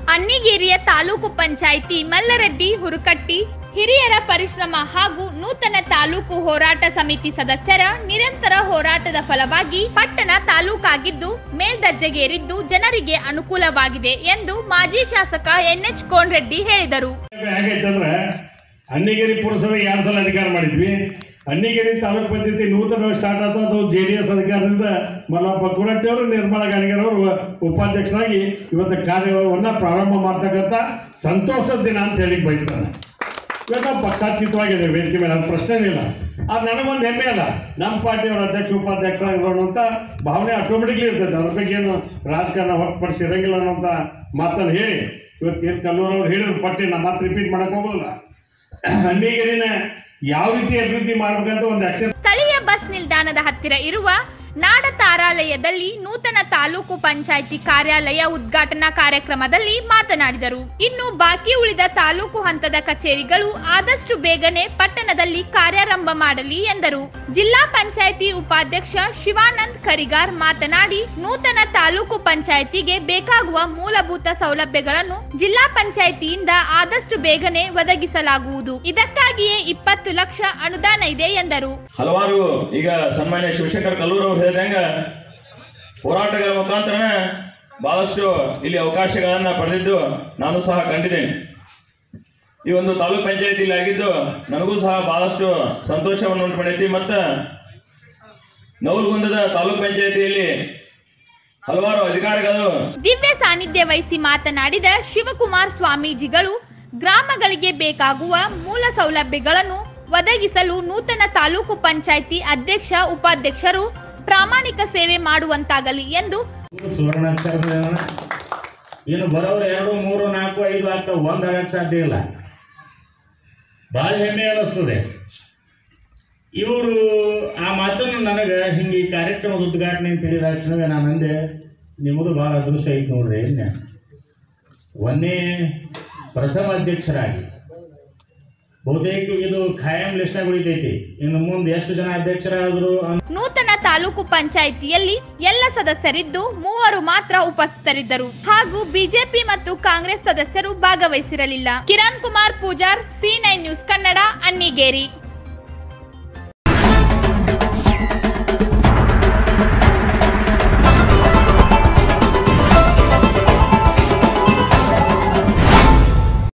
ಅನ್ನಿಗೇರಿಯ ತಾಲೂಕು ಪಂಚಾಯಿತಿ ಮಲ್ಲರೆಡ್ಡಿ ಹುರುಕಟ್ಟಿ ಹಿರಿಯರ ಪರಿಶ್ರಮ ಹಾಗೂ ನೂತನ ತಾಲೂಕು ಹೋರಾಟ ಸಮಿತಿ ಸದಸ್ಯರ ನಿರಂತರ ಹೋರಾಟದ ಫಲವಾಗಿ ಪಟ್ಟಣ ತಾಲೂಕಾಗಿದ್ದು ಮೇಲ್ದರ್ಜೆಗೇರಿದ್ದು ಜನರಿಗೆ ಅನುಕೂಲವಾಗಿದೆ ಎಂದು ಮಾಜಿ ಶಾಸಕ ಎನ್ಎಚ್ ಕೋನ್ರೆಡ್ಡಿ ಹೇಳಿದರು ಹೇಗೈತಂದ್ರೆ ಅನ್ನಿಗೇರಿ ಪುರಸಭೆ ಎರಡು ಸಲ ಅಧಿಕಾರ ಮಾಡಿದ್ವಿ ಅನ್ನಿಗೇರಿ ತಾಲೂಕು ಪಂಚಾಯತಿ ನೂತನವಾಗಿ ಸ್ಟಾರ್ಟ್ ಆಯ್ತು ಅದು ಜೆ ಡಿ ಎಸ್ ಅಧಿಕಾರದಿಂದ ಮಲ್ಲಪ್ಪ ಕುರಟ್ಟಿ ಅವರು ನಿರ್ಮಲಾ ಗಾಣಿಗರ್ ಅವರು ಉಪಾಧ್ಯಕ್ಷರಾಗಿ ಇವತ್ತು ಕಾರ್ಯವನ್ನ ಪ್ರಾರಂಭ ಮಾಡ್ತಕ್ಕಂಥ ಸಂತೋಷದ ದಿನ ಅಂತ ಹೇಳಿ ಬಯಸ್ತಾನೆ ಇವತ್ತು ಪಕ್ಷಾತೀತವಾಗಿದೆ ವೇದಿಕೆ ಮೇಲೆ ಅದು ಪ್ರಶ್ನೆನೇ ಇಲ್ಲ ಅದು ನನಗೊಂದು ಹೆಮ್ಮೆ ಅಲ್ಲ ನಮ್ಮ ಪಾರ್ಟಿಯವರ ಅಧ್ಯಕ್ಷ ಉಪಾಧ್ಯಕ್ಷ ಅಂತ ಭಾವನೆ ಆಟೋಮೆಟಿಕ್ಲಿ ಇರ್ತೈತೆ ಅದ್ರ ಬಗ್ಗೆ ಏನು ರಾಜಕಾರಣ ಹೊರತುಪಡಿಸಿ ಇರಂಗಿಲ್ಲ ಅನ್ನೋಂಥ ಮಾತನ್ನು ಹೇಳಿ ಇವತ್ತು ಏನು ಕಲ್ಲೂರು ಅವ್ರು ಹೇಳಿದ್ರು ಪಟ್ಟಿ ನಮ್ಮ ಮಾತು ರಿಪೀಟ್ ಮಾಡಕ್ ಹೋಗೋದಿಲ್ಲ ಹಣ್ಣಿಗೇರಿನ ಯಾವ ರೀತಿ ಅಭಿವೃದ್ಧಿ ಮಾಡ್ಬೇಕಂತ ಒಂದು ಅಕ್ಷರ ಸ್ಥಳೀಯ ಬಸ್ ನಿಲ್ದಾಣದ ಹತ್ತಿರ ಇರುವ ನಾಡ ತಾರಾಲಯದಲ್ಲಿ ನೂತನ ತಾಲೂಕು ಪಂಚಾಯಿತಿ ಕಾರ್ಯಾಲಯ ಉದ್ಘಾಟನಾ ಕಾರ್ಯಕ್ರಮದಲ್ಲಿ ಮಾತನಾಡಿದರು ಇನ್ನು ಬಾಕಿ ಉಳಿದ ತಾಲೂಕು ಹಂತದ ಕಚೇರಿಗಳು ಆದಷ್ಟು ಬೇಗನೆ ಪಟ್ಟಣದಲ್ಲಿ ಕಾರ್ಯಾರಂಭ ಮಾಡಲಿ ಎಂದರು ಜಿಲ್ಲಾ ಪಂಚಾಯಿತಿ ಉಪಾಧ್ಯಕ್ಷ ಶಿವಾನಂದ್ ಕರಿಗಾರ್ ಮಾತನಾಡಿ ನೂತನ ತಾಲೂಕು ಪಂಚಾಯಿತಿಗೆ ಬೇಕಾಗುವ ಮೂಲಭೂತ ಸೌಲಭ್ಯಗಳನ್ನು ಜಿಲ್ಲಾ ಪಂಚಾಯಿತಿಯಿಂದ ಆದಷ್ಟು ಬೇಗನೆ ಒದಗಿಸಲಾಗುವುದು ಇದಕ್ಕಾಗಿಯೇ ಇಪ್ಪತ್ತು ಲಕ್ಷ ಅನುದಾನ ಇದೆ ಎಂದರು ಹಲವಾರು ಈಗ ಸನ್ಮಾನ್ಯ ಶಿವಶಂಕರ್ ಕಲ್ಲೂರ್ ಅವರು ಹೇಳಿದಂಗ ಹೋರಾಟಗಳ ಮುಖಾಂತರ ಬಹಳಷ್ಟು ಇಲ್ಲಿ ಅವಕಾಶಗಳನ್ನ ಪಡೆದಿದ್ದು ನಾನು ಸಹ ಕಂಡಿದ್ದೇನೆ ಈ ಒಂದು ತಾಲೂಕ್ ಪಂಚಾಯತಿಲಿ ಆಗಿದ್ದು ನನಗೂ ಸಹ ಬಹಳಷ್ಟು ಸಂತೋಷವನ್ನು ಉಂಟು ಮಾಡೈತಿ ಮತ್ತ ನವಲಗುಂದದ ತಾಲೂಕ್ ಪಂಚಾಯತಿಯಲ್ಲಿ ಹಲವಾರು ಅಧಿಕಾರಿಗಳು ದಿವ್ಯ ಸಾನ್ನಿಧ್ಯ ವಹಿಸಿ ಮಾತನಾಡಿದ ಶಿವಕುಮಾರ್ ಸ್ವಾಮೀಜಿಗಳು ಗ್ರಾಮಗಳಿಗೆ ಬೇಕಾಗುವ ಮೂಲ ಸೌಲಭ್ಯಗಳನ್ನು ಒದಗಿಸಲು ನೂತನ ತಾಲೂಕು ಪಂಚಾಯಿತಿ ಅಧ್ಯಕ್ಷ ಉಪಾಧ್ಯಕ್ಷರು ಪ್ರಾಮಾಣಿಕ ಸೇವೆ ಮಾಡುವಂತಾಗಲಿ ಎಂದು ಸುವರ್ಣಾಕ್ಷರದ ಇನ್ನು ಬರೋರು ಎರಡು ಮೂರು ನಾಲ್ಕು ಐದು ಆಗ್ತಾವ ಒಂದು ಆಗಕ್ಕೆ ಸಾಧ್ಯ ಇಲ್ಲ ಭಾಳ ಹೆಮ್ಮೆ ಅನ್ನಿಸ್ತದೆ ಇವರು ಆ ಮಾತನ್ನು ನನಗೆ ಹಿಂಗೆ ಈ ಕಾರ್ಯಕ್ರಮದ ಉದ್ಘಾಟನೆ ಅಂತ ಹೇಳಿದ ತಕ್ಷಣ ನಾನು ಅಂದೆ ನಿಮ್ಮದು ಭಾಳ ಅದೃಷ್ಟ ಐತೆ ನೋಡ್ರಿ ಇನ್ನ ಒಂದೇ ಪ್ರಥಮ ಅಧ್ಯಕ್ಷರಾಗಿ ಬಹುತೇಕ ಇದು ಖಾಯಂ ಲಿಸ್ಟ್ನಾಗ ಉಳಿತೈತಿ ಇನ್ನು ಮುಂದೆ ಎಷ್ಟು ಜನ ಅಧ್ಯಕ್ಷರಾದರು ಅಂತ ನೂತನ ತಾಲೂಕು ಪಂಚಾಯಿತಿಯಲ್ಲಿ ಎಲ್ಲ ಸದಸ್ಯರಿದ್ದು ಮೂವರು ಮಾತ್ರ ಉಪಸ್ಥಿತರಿದ್ದರು ಹಾಗೂ ಬಿಜೆಪಿ ಮತ್ತು ಕಾಂಗ್ರೆಸ್ ಸದಸ್ಯರು ಭಾಗವಹಿಸಿರಲಿಲ್ಲ Kiran Kumar Pujar C nine news Kannada Annigeri